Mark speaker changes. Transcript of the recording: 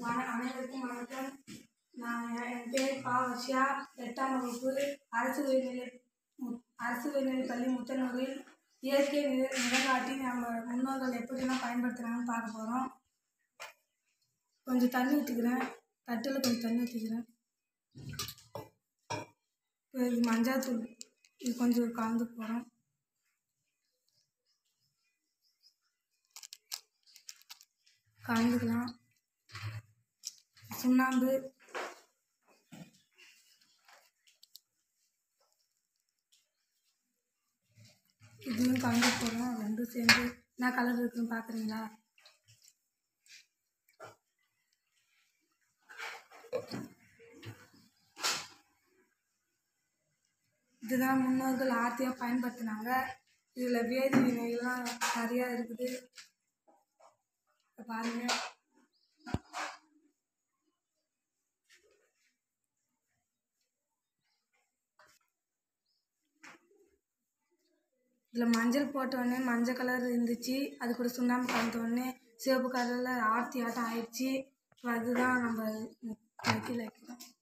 Speaker 1: வண அனைவருக்கும் வணக்கம் நான் என் என் பேர் பா வர்ஷியா எட்டாம் வகுப்பு அரசு உயர்நிலை மு- அரசு உயர்நிலைப் பள்ளி முத்தனூரில் இயற்கை நிற நிறங்காட்டி நம்ம முன்னோர்கள் எப்படிலாம் பயன்படுத்துகிறாங்கன்னு பார்க்க போகிறோம் கொஞ்சம் தண்ணி ஊற்றிக்கிறேன் தட்டில் கொஞ்சம் தண்ணி ஊற்றிக்கிறேன் இப்போ இது மஞ்சாத்தூள் இது கொஞ்சம் கலந்து போகிறோம் கலந்துக்கலாம் சுண்ணாம்பு இதுவும் கலந்து போடுறோம் ரெண்டும் சேர்ந்து என்ன கலர் இருக்குன்னு பார்க்குறீங்களா இதுதான் முன்னோர்கள் ஆர்த்தியாக பயன்படுத்தினாங்க இதில் வேதி வினைகள்லாம் நிறையா இருக்குது இப்ப பாருங்க இதில் மஞ்சள் போட்ட உடனே மஞ்சள் கலர் இருந்துச்சு அது கூட சுண்ணாம்பு கலந்த உடனே சிவப்பு கலரில் ஆர்த்தி ஆட்டம் ஆயிடுச்சு இப்போ அதுதான் நம்ம வைக்கல வைக்கிறோம்